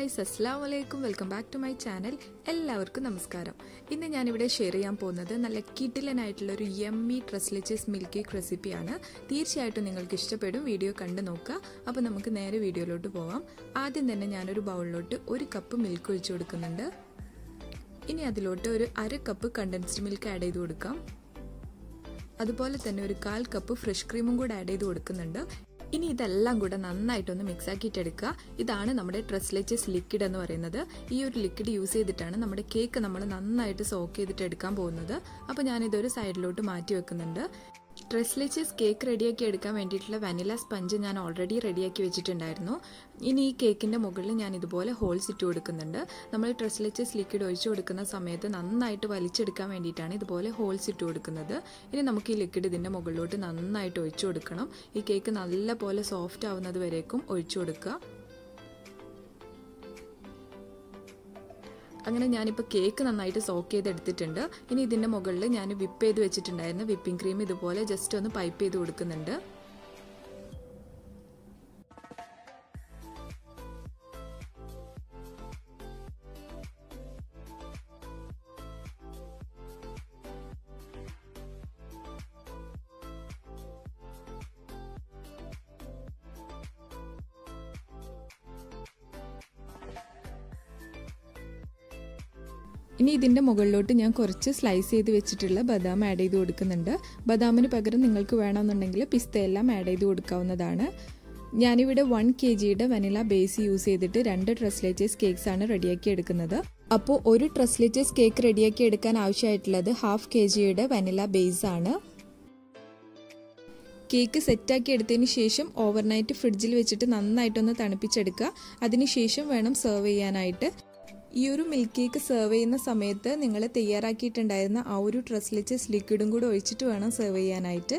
guys അസ്സാം വലൈക്കും welcome back to my channel എല്ലാവർക്കും നമസ്കാരം ഇന്ന് ഞാനിവിടെ ഷെയർ ചെയ്യാൻ പോകുന്നത് നല്ല കിടിലനായിട്ടുള്ള ഒരു യമ്മി ട്രസ്ലിച്ചസ് മിൽക്ക് കേക്ക് റെസിപ്പിയാണ് തീർച്ചയായിട്ടും നിങ്ങൾക്ക് ഇഷ്ടപ്പെടും വീഡിയോ കണ്ടു നോക്കുക അപ്പോൾ നമുക്ക് നേരെ വീഡിയോയിലോട്ട് പോവാം ആദ്യം തന്നെ ഞാനൊരു ബൗളിലോട്ട് ഒരു കപ്പ് മിൽക്ക് ഒഴിച്ചു കൊടുക്കുന്നുണ്ട് ഇനി അതിലോട്ട് ഒരു അര കപ്പ് കണ്ടൻസ്ഡ് മിൽക്ക് ആഡ് ചെയ്ത് കൊടുക്കാം അതുപോലെ തന്നെ ഒരു കാൽ കപ്പ് ഫ്രഷ് ക്രീമും കൂടെ ആഡ് ചെയ്ത് കൊടുക്കുന്നുണ്ട് ഇനി ഇതെല്ലാം കൂടെ നന്നായിട്ടൊന്ന് മിക്സ് ആക്കിയിട്ട് എടുക്കുക ഇതാണ് നമ്മുടെ ട്രസ്ലെച്ചസ് ലിക്വിഡ് എന്ന് പറയുന്നത് ഈ ഒരു ലിക്വിഡ് യൂസ് ചെയ്തിട്ടാണ് നമ്മുടെ കേക്ക് നമ്മൾ നന്നായിട്ട് സോക്ക് ചെയ്തിട്ട് എടുക്കാൻ പോകുന്നത് അപ്പോൾ ഞാനിതൊരു സൈഡിലോട്ട് മാറ്റി വെക്കുന്നുണ്ട് ട്രസ്ലെച്ചസ് കേക്ക് റെഡിയാക്കി എടുക്കാൻ വേണ്ടിയിട്ടുള്ള വനില സ്പഞ്ച് ഞാൻ ഓൾറെഡി റെഡിയാക്കി വെച്ചിട്ടുണ്ടായിരുന്നു ഇനി ഈ കേക്കിൻ്റെ മുകളിൽ ഞാൻ ഇതുപോലെ ഹോൾസ് ഇട്ട് കൊടുക്കുന്നുണ്ട് നമ്മൾ ട്രസ്ലെച്ചസ് ലിക്വിഡ് ഒഴിച്ചു കൊടുക്കുന്ന സമയത്ത് നന്നായിട്ട് വലിച്ചെടുക്കാൻ വേണ്ടിയിട്ടാണ് ഇതുപോലെ ഹോൾസ് ഇട്ട് കൊടുക്കുന്നത് ഇനി നമുക്ക് ഈ ലിക്വിഡ് ഇതിൻ്റെ മുകളിലോട്ട് നന്നായിട്ട് ഒഴിച്ചു കൊടുക്കണം ഈ കേക്ക് നല്ല പോലെ സോഫ്റ്റ് ആവുന്നത് വരേക്കും ഒഴിച്ചു കൊടുക്കുക അങ്ങനെ ഞാനിപ്പോൾ കേക്ക് നന്നായിട്ട് സോക്ക് ചെയ്തെടുത്തിട്ടുണ്ട് ഇനി ഇതിൻ്റെ മുകളിൽ ഞാൻ വിപ്പ് ചെയ്ത് വെച്ചിട്ടുണ്ടായിരുന്ന വിപ്പിംഗ് ക്രീം ഇതുപോലെ ജസ്റ്റ് ഒന്ന് പൈപ്പ് ചെയ്ത് കൊടുക്കുന്നുണ്ട് ഇനി ഇതിൻ്റെ മുകളിലോട്ട് ഞാൻ കുറച്ച് സ്ലൈസ് ചെയ്ത് വെച്ചിട്ടുള്ള ബദാം ആഡ് ചെയ്ത് കൊടുക്കുന്നുണ്ട് ബദാമിന് പകരം നിങ്ങൾക്ക് വേണമെന്നുണ്ടെങ്കിൽ പിസ്തയെല്ലാം ആഡ് ചെയ്ത് കൊടുക്കാവുന്നതാണ് ഞാനിവിടെ വൺ കെ ജിയുടെ വനില ബേസ് യൂസ് ചെയ്തിട്ട് രണ്ട് ട്രസ്ലേറ്റേഴ്സ് കേക്ക്സ് ആണ് റെഡിയാക്കി എടുക്കുന്നത് അപ്പോൾ ഒരു ട്രസ്ലേറ്റേഴ്സ് കേക്ക് റെഡിയാക്കി എടുക്കാൻ ആവശ്യമായിട്ടുള്ളത് ഹാഫ് കെ ജിയുടെ വനില ബേസ് ആണ് കേക്ക് സെറ്റാക്കി എടുത്തതിന് ശേഷം ഓവർനൈറ്റ് ഫ്രിഡ്ജിൽ വെച്ചിട്ട് നന്നായിട്ടൊന്ന് തണുപ്പിച്ചെടുക്കുക അതിനുശേഷം വേണം സെർവ് ചെയ്യാനായിട്ട് ഈ ഒരു മിൽക്ക് കേക്ക് സെർവ് ചെയ്യുന്ന സമയത്ത് നിങ്ങൾ തയ്യാറാക്കിയിട്ടുണ്ടായിരുന്ന ആ ഒരു ട്രസ്ലിച്ചസ് ലിക്വിഡും കൂടെ ഒഴിച്ചിട്ട് വേണം സെർവ് ചെയ്യാനായിട്ട്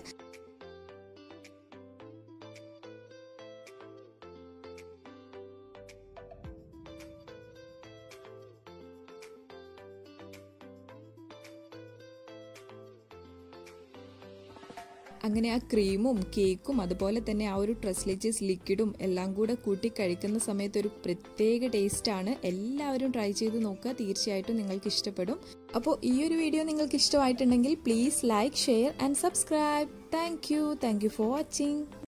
അങ്ങനെ ആ ക്രീമും കേക്കും അതുപോലെ തന്നെ ആ ഒരു ട്രസ്ലിച്ചസ് ലിക്വിഡും എല്ലാം കൂടെ കൂട്ടി കഴിക്കുന്ന സമയത്ത് ഒരു പ്രത്യേക ടേസ്റ്റാണ് എല്ലാവരും ട്രൈ ചെയ്ത് നോക്കുക തീർച്ചയായിട്ടും നിങ്ങൾക്ക് ഇഷ്ടപ്പെടും അപ്പോൾ ഈ ഒരു വീഡിയോ നിങ്ങൾക്ക് ഇഷ്ടമായിട്ടുണ്ടെങ്കിൽ please like share and subscribe thank you thank you for watching